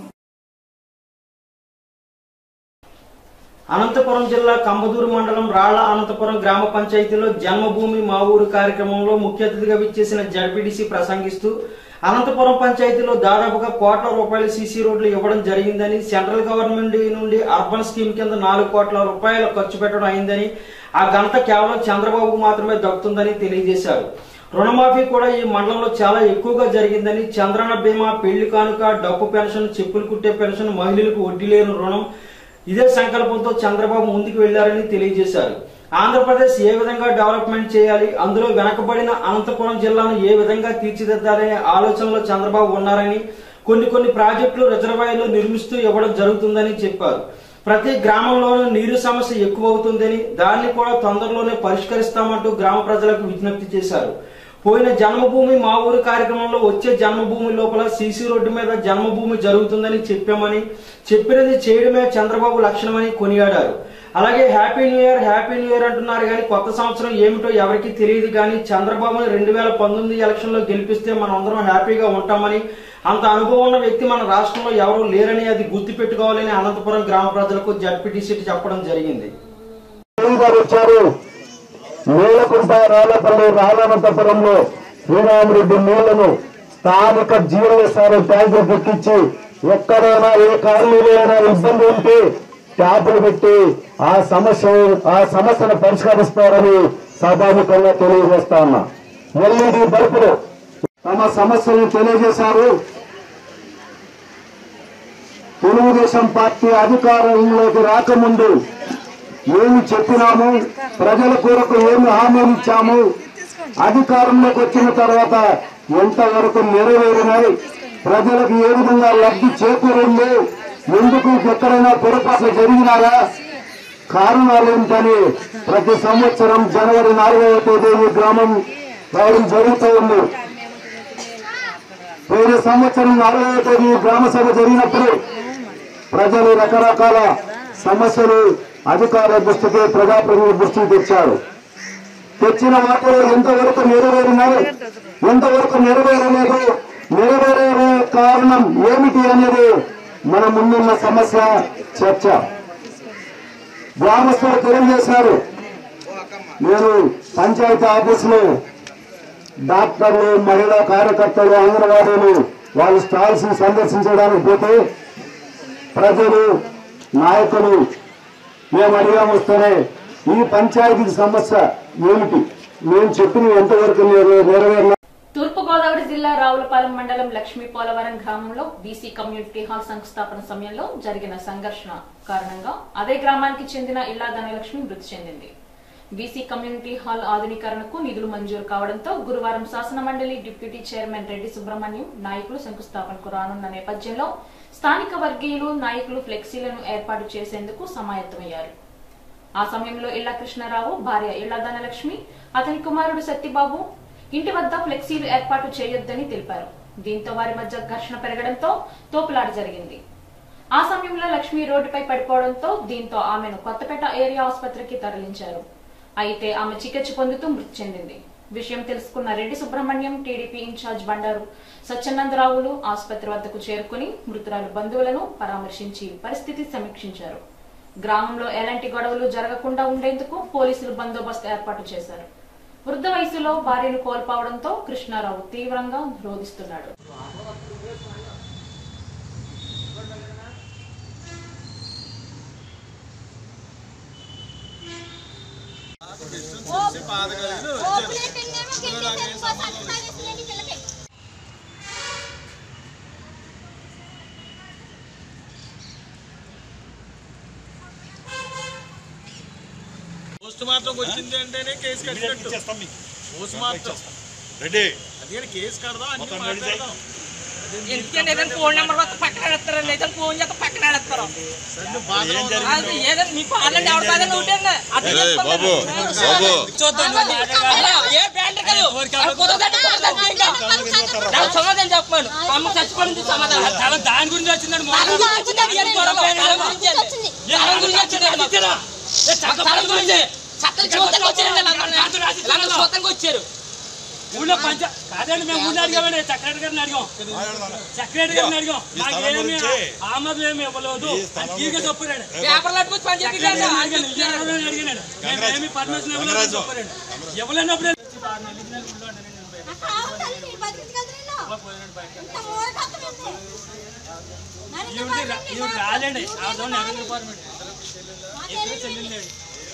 అనంతపురం జిల్లా కంబదూరు మండలం రాళ్ల అనంతపురం గ్రామ పంచాయతీలో జన్మభూమి మా ఊరు కార్యక్రమంలో ముఖ్య అతిథిగా విచ్చేసిన జడ్పీడీసీ ప్రసంగిస్తూ అనంతపురం పంచాయతీలో దాదాపుగా కోట్ల రూపాయల సీసీ రోడ్లు ఇవ్వడం జరిగిందని సెంట్రల్ గవర్నమెంట్ నుండి అర్బన్ స్కీమ్ కింద నాలుగు కోట్ల రూపాయలు ఖర్చు పెట్టడం అయిందని ఆ ఘనత కేవలం చంద్రబాబుకు మాత్రమే దక్కుతుందని తెలియజేశారు రుణమాఫీ కూడా ఈ మండలంలో చాలా ఎక్కువగా జరిగిందని చంద్రన బీమా పెళ్లి కానుక డబ్బు పెన్షన్ చెప్పులు కుట్టే పెన్షన్ మహిళలకు వడ్డీ లేని రుణం ఇదే సంకల్పంతో చంద్రబాబు ముందుకు వెళ్లారని తెలియజేశారు ఆంధ్రప్రదేశ్ ఏ విధంగా డెవలప్మెంట్ చేయాలి అందులో వెనకబడిన అనంతపురం జిల్లాను ఏ విధంగా తీర్చిదిద్దాలనే ఆలోచనలో చంద్రబాబు ఉన్నారని కొన్ని కొన్ని ప్రాజెక్టులు రిజర్వాయర్లు నిర్మిస్తూ ఇవ్వడం జరుగుతుందని చెప్పారు ప్రతి గ్రామంలోనూ నీరు సమస్య ఎక్కువ అవుతుందని దాన్ని కూడా తొందరలోనే పరిష్కరిస్తామంటూ గ్రామ ప్రజలకు విజ్ఞప్తి చేశారు పోయిన జన్మభూమి మా ఊరు కార్యక్రమంలో వచ్చే జన్మభూమి లోపల సీసీ రోడ్డు మీద జన్మభూమి జరుగుతుందని చెప్పామని చెప్పినది చేయడమే చంద్రబాబు లక్షణమని కొనియాడారు అలాగే happy new year happy new year అంటున్నారు కానీ కొత్త సంవత్సరం ఏమిటో ఎవరికి తెలియదు కానీ చంద్రబాబుని రెండు వేల పంతొమ్మిది ఎలక్షన్ లో గెలిపిస్తే మనం అందరం హ్యాపీగా ఉంటామని అంత అనుభవం ఉన్న వ్యక్తి మన రాష్ట్రంలో ఎవరూ లేరని అది గుర్తు పెట్టుకోవాలని అనంతపురం గ్రామ ప్రజలకు జడ్పీటీసీ చెప్పడం జరిగింది గారు వచ్చారు నీలకుంట రాళ్లపల్లి రాధానంతపురంలో శ్రీరామరెడ్డి నీళ్లను స్థానిక జీవనసార ట్యాంకులు ఎక్కించి ఎక్కడైనా ఏ కాలనీలో అయినా ఇబ్బంది ఉంటే ట్యాపులు పెట్టి ఆ సమస్య ఆ సమస్యను పరిష్కరిస్తారని సభాముఖంగా తెలియజేస్తా ఉన్నా ఎల్ఈడి బల్బులు తమ సమస్యలను తెలియజేశారు తెలుగుదేశం పార్టీ అధికారంలోకి రాకముందు ఏమి చెప్పినాము ప్రజల కొరకు ఏమి హామీలు ఇచ్చాము అధికారంలోకి వచ్చిన తర్వాత ఎంతవరకు నెరవేరినాయి ప్రజలకు ఏ విధంగా లబ్ధి చేకూరింది ఎందుకు ఎక్కడైనా పొరపాట్లు జరిగినాయా కారణాలు ఏంటని ప్రతి సంవత్సరం జనవరి నాలుగవ తేదీ ఈ గ్రామం రావడం జరుగుతూ ఉంది పోయిన సంవత్సరం నాలుగవ తేదీ ఈ గ్రామ సభ జరిగినప్పుడు ప్రజలు రకరకాల సమస్యలు అధికారుల దృష్టికి ప్రజాప్రతినిధుల దృష్టికి తెచ్చారు తెచ్చిన వాటిలో ఎంతవరకు నెరవేరినాయి ఎంతవరకు నెరవేరలేదు నెరవేరే కారణం ఏమిటి అనేది మన ముందున్న సమస్య చర్చ గ్రామస్తులు తెలియజేశారు నేను పంచాయతీ ఆఫీసులో డాక్టర్లు మహిళా కార్యకర్తలు అంగన్వాడీలు వాళ్ళ స్టాల్స్ ని సందర్శించడానికి పోతే ప్రజలు నాయకులు మేము అడిగాం వస్తేనే ఈ పంచాయతీ సమస్య ఏమిటి మేము చెప్పిన ఎంతవరకు నెరవే- నెరవేరిన తూర్పుగోదావరి జిల్లా రావులపాలెం మండలం లక్ష్మీ పోలవరం గ్రామంలో బీసీ కమ్యూనిటీ హాల్ సంస్థాపన సమయంలో జరిగిన సంఘర్షణ కారణంగా అదే గ్రామానికి చెందిన ఇల్లా ధనలక్ష్మి మృతి చెందింది బీసీ కమ్యూనిటీ హాల్ ఆధునీకరణకు నిధులు మంజూరు కావడంతో గురువారం శాసన మండలి డిప్యూటీ చైర్మన్ రెడ్డి సుబ్రహ్మణ్యం నాయకులు శంకుస్థాపనకు రానున్న నేపథ్యంలో స్థానిక వర్గీయులు నాయకులు ఫ్లెక్సీలను ఏర్పాటు చేసేందుకు సమాయత్తమయ్యారు ఆ సమయంలో ఇళ్ల కృష్ణారావు భార్య ఇళ్ల ధనలక్ష్మి అతని కుమారుడు సత్యబాబు ఇంటి వద్ద ఫ్లెక్సీలు ఏర్పాటు చేయొద్దని తెలిపారు దీంతో వారి మధ్య ఘర్షణ పెరగడంతో తోపులాట జరిగింది ఆ సమయంలో లక్ష్మి రోడ్డుపై పడిపోవడంతో దీంతో ఆమెను కొత్తపేట ఏరియా ఆసుపత్రికి తరలించారు అయితే ఆమె చికిత్స పొందుతూ మృతి చెందింది విషయం తెలుసుకున్న రెడ్డి సుబ్రహ్మణ్యం టీడీపీ ఇన్ఛార్జ్ బండారు సత్యనందరావులు ఆసుపత్రి వద్దకు చేరుకుని మృతురాలు బంధువులను పరామర్శించి పరిస్థితి సమీక్షించారు గ్రామంలో ఎలాంటి గొడవలు జరగకుండా ఉండేందుకు పోలీసులు బందోబస్తు ఏర్పాటు చేశారు వృద్ధ వయసులో భార్యను కోల్పోవడంతో కృష్ణారావు తీవ్రంగా రోధిస్తున్నాడు పోస్ట్ మార్టం వచ్చింది అంటేనే కేసు కట్టినట్టు పోస్ట్ మార్టం రెడీ అందుకని కేసు కడదాం అన్ని మొత్తం రెడీ చేయి. మాట్లాడదాం ఎందుకంటే ఏదైనా ఫోన్ నెంబర్ వస్తే పక్కన పెడతారండి ఏదైనా ఫోన్ చేస్తే పక్కన పెడతారు అది ఏదైనా మీ పాలండి ఎవరి బాధ ఉంటండి అది ఏయ్, చెప్పండి. బాబు, బాబు. చూద్దాం అలా, ఏ బ్యాండ్ కాదు అది కుదరదంటే కుదరదండి ఇంకా. నాకు సమాధానం చెప్పమను అమ్మ చచ్చిపోయింది సమాధానం చాలా దాని గురించి వచ్చిందండి దాని గురించి వచ్చిందండి, ఏం గొడవ? దాని గురించి అండి. దాని గురించి వచ్చిందండి మాకు. దాని గురించి చట్టం చూడటానికి వచ్చారండి లందరూ. లందరూ చూడటానికి వచ్చారు ఊళ్ళో పంచ కాదండి మేము ఊళ్ళో అడిగామండి సెక్రటరీ గారిని అడిగాం సెక్రటరీ గారిని అడిగాం ఈ స్థలం మాకేమి గురించి ఆమోదం ఏమి ఇవ్వలేదు అని తీగ చెప్పారండి పేపర్లు అట్టుకొచ్చి పని చేయండి. సెక్రటరీ గారిని అడిగాను ఇయ్యాలని అడిగాను మేము ఏమి పర్మిషన్ ఇవ్వలేదు అని చెప్పారండి ఇవ్వలేనప్పుడు ఈవిడ రా- ఈవిడ రాలేండి ఆ దోని అరవై రూపాయలు ఎక్కడ చెల్లిందండి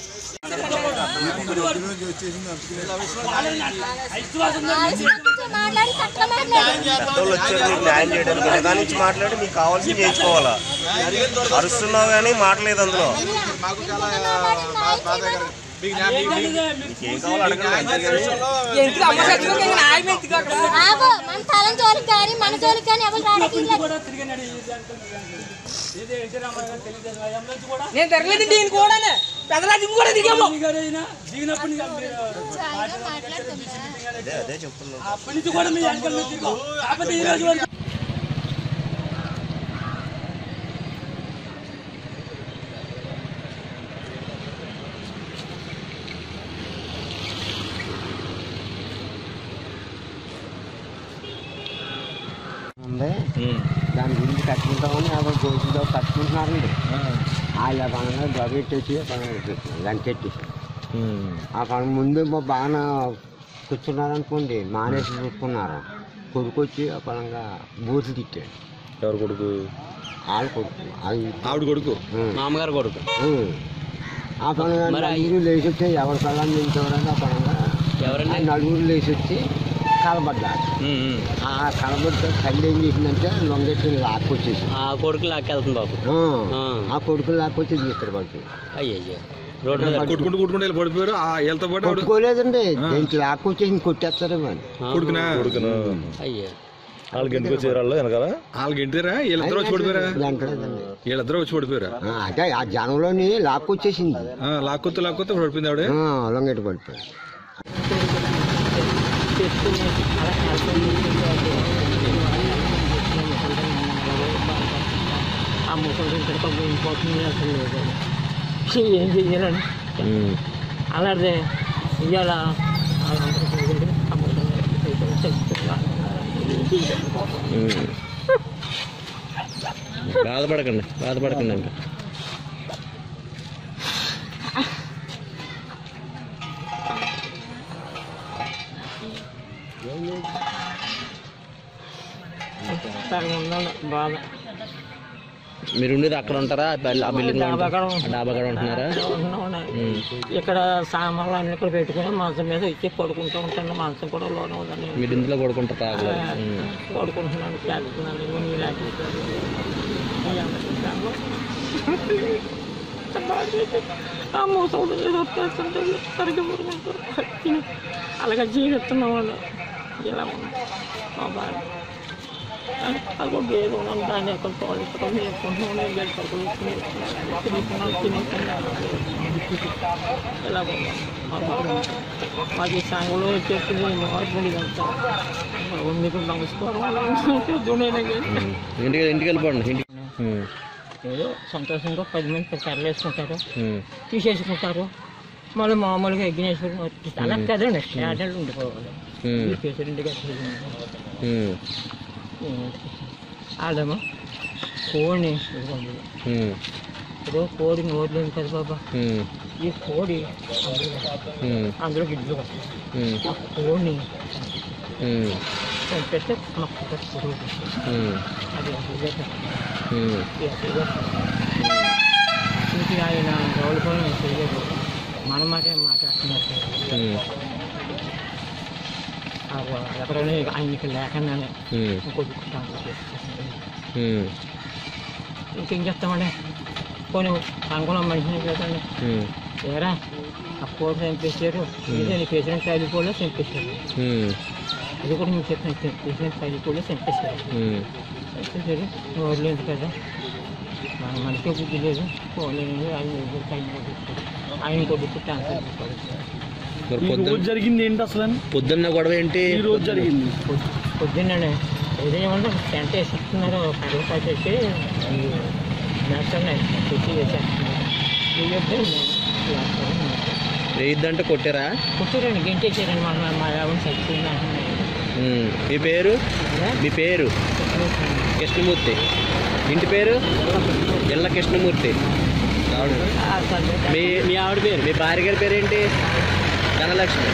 పెద్దోళ్ళు వచ్చారు మీకు న్యాయం చేయడానికి వెనక నుంచి మాట్లాడి మీకు కావాల్సింది చేయించుకోవాలా అరుస్తున్నావు కానీ మాటలేదు అందులో మీకేం కావాలో అడగండి ఎందుకు అమ్మ చచ్చిపోతే ఇంకా న్యాయం ఎందుకు అక్కడ? ఆగో మన తలం జోలికి కానీ మన జోలికి కానీ ఎవరు రావడానికి నేను తిరగలేదు దీని కూడా పెద్దరాజు కూడా దిగాము దిగినప్పుడు అదే అదే చెప్తున్నాను అప్పటి నుంచి కూడా మీ వెనకాల నుంచి తిరిగాం. కాకపోతే ఈ రోజు వరకు ఉంది దాని గురించి కట్టుకుంటామని అక్కడ గోసుతో కట్టుకుంటున్నారండి వాళ్ళ పనులు గబెట్టేసి పనులు పెట్టేసి లంకెట్టేసి ఆ పని ముందు మా బాగా కూర్చున్నారనుకోండి మానేసి చూసుకున్నారు కొడుకు వచ్చి ఆ పనంగా బూతులు తిట్టాడు ఎవరు కొడుకు వాళ్ళ కొడుకు ఆవిడ కొడుకు మామగారు కొడుకు ఆ పనుగా నలుగురు లేచి వచ్చి ఎవరి కళ్ళని నించోరని ఆ పనంగా ఎవరైనా నలుగురు లేచి వచ్చి కలబడ్డారు ఆ కలబడితే తల్లి ఏం చేసిందంటే లొంగెట్టి లాక్కొచ్చేసి ఆ కొడుకు లాక్కెళ్తుంది బాబు ఆ, ఆ కొడుకు లాక్కొచ్చి తీసుకుని పడుతుంది అయ్యయ్యో కొట్టుకుంటూ కొట్టుకుంటూ వెళ్ళి పడిపోయారు ఆ వీళ్ళతో పాటు ఆవిడ కొట్టుకోలేదండి దీనికి లాక్కొచ్చేసి కొట్టేస్తారేమో అని కొడుకునా కొడుకునా అయ్యో వాళ్ళకి ఎందుకు వచ్చారు వాళ్ళు వెనకాల వాళ్ళకి ఎంటారా వీళ్ళిద్దరు వచ్చి పడిపోయారా వెంటలేదండి వీళ్ళిద్దరు వచ్చి పడిపోయారా ఆ, అదే ఆ జనంలోని లాక్కొచ్చేసింది ఆ, లాక్కొత్త లాక్కొత్త పడిపోయింది ఆవిడ ఆ, లొంగెట్టి పడిపోయింది ఆ ముసలి ఇక్కడ పోతుంది అసలు లేదు ఏం చెయ్యాలని అలాగే ఇవాళ వాళ్ళందరూ పోయారు. ఆ ముసలి చచ్చిపోయారు. బాధపడకండి బాధపడకండి ఇంకా సగం ఉండాలి బాధ మీరు ఉండేది అక్కడ ఉంటారా ఆ బిల్- ఆ బిల్డింగ్ డాబా కాడ ఉంటున్నాం. డాబా కాడ ఉంటున్నారా ఉంటున్నాం. ఉమ్. ఇక్కడ సామాన్లు అన్ని ఇక్కడ పెట్టుకుని మంచం మీద ఇచ్చి పడుకుంటూ ఉంటాను మంచం కూడా లోన ఉందని మీరు ఇందులో పడుకుంటారు తాగలేదు పడుకుంటున్నాను చేస్తున్నాను ఇవన్నీ లేకపోతే ఆ మోసంలో ఏదో చేస్తుంటే సరిగ్గా మురుగుంటారు తిని అలాగే జీవిస్తున్నాం వాళ్ళు ఇలా ఉంది మా బాధ అది ఒక ఏదో ఉన్నాం దాన్ని ఎక్కడ తోలుకుంటాం వేసుకుంటున్నాం నేను గెలుపడుకుని తినేస్తున్నాం తినేస్తున్నాం ఇలా ఉంది మా బాధ మాకు ఈ సంఘంలో వచ్చేసింది మార్పు ఇదంతా మీకు నమస్కారం పొద్దునే ఇంటికి ఇంటికి వెళ్ళిపోండి ఇంటికి ఉమ్, ఏదో సంతోషంగా పది మంది కర్రలు వేసుకుంటారు ఉమ్, తీసేసుకుంటారు మళ్ళీ మామూలుగా ఎగ్గినేసుకుని వచ్చేస్తారు. అలా కదండి స్టాండర్డ్ ఉండిపోవాలి ఉమ్. ఈ ప్రెసిడెంట్గా ఉమ్, వాళ్ళేమో కోడిని ఇదిగోండి. ఉమ్, ఇప్పుడు కోడి నోట్లేదు కదా బాబా ఉమ్, ఈ కోడి అందులో ఉమ్, అందులో గిడ్లు వస్తాయి. ఉమ్, ఆ కోడిని ఉమ్, చంపేస్తే మొక్క పురుగు ఉమ్, అది అసలుగా ఉమ్. ఈ అసలుగా ఇంటి ఆయన రోజులు కూడా నేను చేయలేదు మన మాట ఏం మాట్లాడుతున్నారు ఉమ్, ఎవరైనా ఆయనకి లేకుండానే ఉమ్, ఇంకొక ఉమ్, ఇంకేం చేస్తామండి పోనీ అనుకున్న మనిషిని కదండి ఉమ్, ఏరా ఆ కోడి చంపేశారు ఇదే నీ ప్రెసిడెంట్ చైల్డ్హుడ్లో చంపేశారు ఉమ్, అది కూడా మీకు చెప్పిన ప్రెసిడెంట్ చైల్డ్హుడ్లో చంపేశారు ఉమ్. చంపేశారు వదిలేదు కదా మన మనకే బుద్ధి లేదు పోలేదు ఆయన ఎవరు టైం కొడుతుంది ఆయన కొడుకు ట్రాన్స్ఫర్ చేసుకోవాలి మరి ఈ పొద్దున్న రోజు జరిగింది ఏంటి అసలు పొద్దున్న గొడవ ఏంటి ఈ రోజు జరిగింది పొద్దున్నే ఏదేమంటే టెంట్ వేసేస్తున్నారు పది రూపాయలు చేసి నేస్తున్నాయి తెచ్చి వేసేస్తున్నారు ఇవి చెప్తే వేయిద్దంటే కొట్టారా కుట్టారండి గెంటేసారండి మన మా ఆవిడ చచ్చిపోయింది అంటున్నారు ఉమ్, మీ పేరు మీ పేరు కృష్ణమూర్తి ఇంటి పేరు ఎల్ల కృష్ణమూర్తి ఆవిడ మీ మీ ఆవిడ పేరు మీ భార్య గారి పేరు ఏంటి ధనలక్ష్మి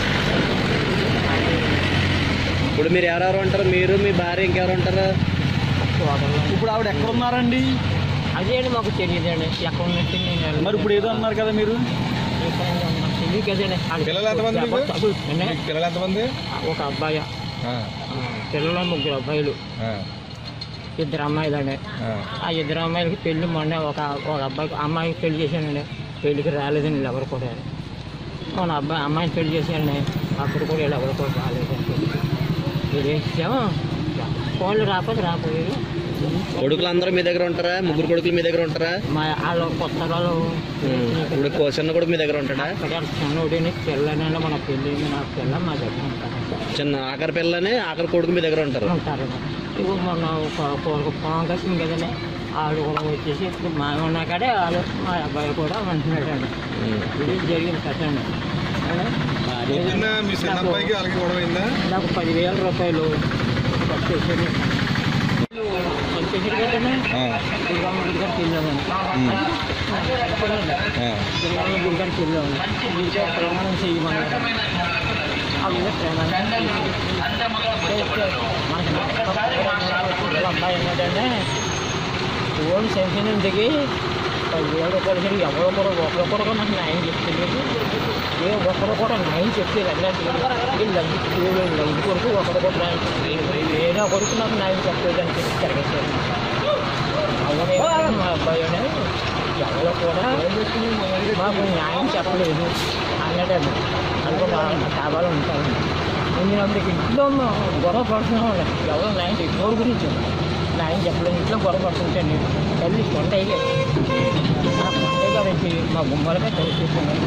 ఇప్పుడు మీరు ఎవరెవరు ఉంటారు మీరు మీ భార్య ఇంకెవరు ఉంటారు ఇప్పుడు ఆవిడ ఎక్కడ ఉన్నారండి అదే మాకు తెలియదండి ఎక్కడ ఉన్నట్టు నేను మరి ఇప్పుడు ఏదో అన్నారు కదా మీరు తెలియదు కదండి పిల్లలు ఎంతమంది మీకు? మీకు పిల్లలు ఎంతమంది ఒక అబ్బాయి పిల్లలు ముగ్గురు అబ్బాయిలు ఇద్దరు అమ్మాయిలండి ఆ ఇద్దరు అమ్మాయిలకి పెళ్లి మొన్న ఒక ఒక అబ్బాయికి అమ్మాయికి పెళ్లి చేశానండి పెళ్లికి రాలేదండి వీళ్ళు ఎవరు కూడా మన అబ్బాయి అమ్మాయిని పెళ్లి చేశానండి అప్పుడు కూడా వీళ్ళు ఎవరు కూడా రాలేదండి ఇదేమో ఫోన్లు రాకపోతే రాకపోయారు కొడుకులు అందరూ మీ దగ్గర ఉంటారా ముగ్గురు కొడుకులు మీ దగ్గర ఉంటారా మా వాళ్ళు కొత్త వాళ్ళు ఉమ్, ఇప్పుడు కో- చిన్న కొడుకు మీ దగ్గర ఉంటాడా అక్కడ చిన్నోడిని పిల్లనండి మన పెళ్ళి నా పిల్ల మా దగ్గర ఉంటారు చిన్న ఆఖరి పిల్లని ఆఖరి కొడుకు మీ దగ్గర ఉంటారు ఉంటారు ఇప్పుడు మొన్న ఒక ఒక పొలం కట్టింది కదండి వాళ్ళు కూడా వచ్చేసి ఇప్పుడు మా ఉన్న కాడే వాళ్ళు మా అబ్బాయి కూడా ఉంటున్నాడు అండి ఇది జరిగింది కట్టండి పొద్దున్న మీ చిన్న అబ్బాయికి వాళ్ళకి గొడవ అయిందా నాకు పదివేల రూపాయలు వచ్చేసారు వచ్చేసారు కదండి దుర్గమ్మ గుడి గారికి వెళ్ళామండి దుర్గమ్మ గుడి గారికి వెళ్ళామండి ఇంకా ప్రమాణం చేయమన్నారు అవి ప్రమాణం మనకి అబ్బాయి ఏంటంటే ఓన్ సెన్షన్ దిగి పదివేల రూపాయలు సరి ఎవరో కూడా ఒకరు కూడా నాకు న్యాయం చెప్తలేదు ఏ ఒక్కరు కూడా న్యాయం చెప్తే లైన్ కొరకు ఒకరు కూడా న్యాయం చెప్పలేదు వేరే కొడుకు నాకు న్యాయం చెప్పలేదు అని చెప్పి తిరగేశారు అవునే మా అబ్బాయి ఎవరో కూడా మాకు న్యాయం చెప్పలేదు అన్నదండి అనుకుంటా కావాలి ఉంటాను నేను అప్పటికి ఇంట్లో గొడవ పడుతున్నాం ఎవరో న్యాయం చెప్పి గురించి న్యాయం చెప్పలేదు ఇంట్లో గొడవ పడుతుంటండి తల్లి కొండయ్య ఆ కొండయ్య గారు వచ్చి మా గుమ్మలకే తల్లి చూస్తున్నాను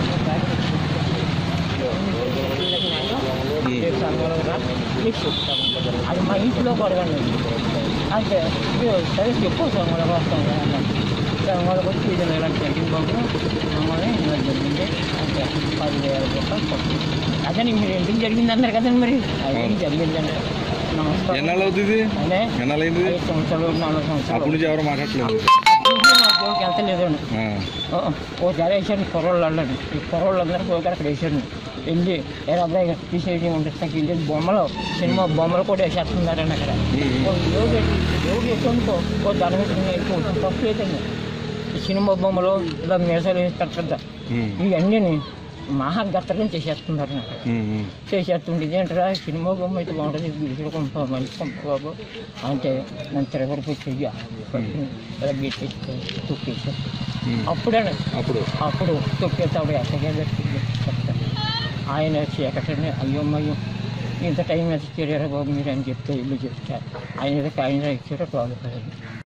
మీకు చెప్తాము అది మా ఇంట్లో గొడవ అంటే ఇది సరే చెప్పు సోమవారం వస్తాం సోమవారం వచ్చి ఇది నెల జరిగింది బాబు సోమవారం ఇలా జరిగింది అంటే పదివేల రూపాయలు ఖర్చు. అదే మీరు ఎందుకు జరిగింది అన్నారు కదండి మరి అది జరిగిందండి నమస్కారం ఎన్నాళ్ళు అవుతుంది అదే ఎన్నాళ్ళైంది ఐదు సంవత్సరాలు నాలుగు సంవత్సరాలు అప్పటి నుంచి ఎవరు మాట్లాడట్లేదు మా జోలికి వెళ్తలేదండి ఆ. ఓసారి వేసాను కుర్రోళ్ళు అన్నాడు ఈ కుర్రోళ్ళు అందరూ పోయి అక్కడ వేసాను వెళ్ళి ఏ అబ్బాయి తీసేయడం ఉంటుంది వెళ్ళి బొమ్మలు సినిమా బొమ్మలు కూడా వేసేస్తున్నారండి అక్కడ ఓ యోగి యోగి ఎక్కువ ఓ ధనం ఎక్కువ తప్పు లేదండి ఈ సినిమా బొమ్మలు ఇలా మీసాలు వేసి పెద్ద ఇవన్నీ మహా గత్తరం చేసేస్తున్నారు నాకు చేసేస్తుంటే ఇదేంటరా సినిమా బొమ్మ అయితే బాగుంటుంది బీజులు కొంప మళ్ళీ కొంప బాబు అంటే నన్ను తిరగడిపోయి చెయ్య పట్టుకుని ఇలా గెట్టేసి తొక్కేసి అప్పుడే అప్పుడు అప్పుడు తొక్కేస్తాడు ఎక్కడికే పెట్టింది చెప్తాను ఆయన చీకటని అయ్యో అయ్యో ఇంత టైం అయితే తెలియరా బాబు మీరు అని చెప్తే ఇల్లు చెప్తారు ఆయన ఏదో ఆయన ఇచ్చారో బాగుపడింది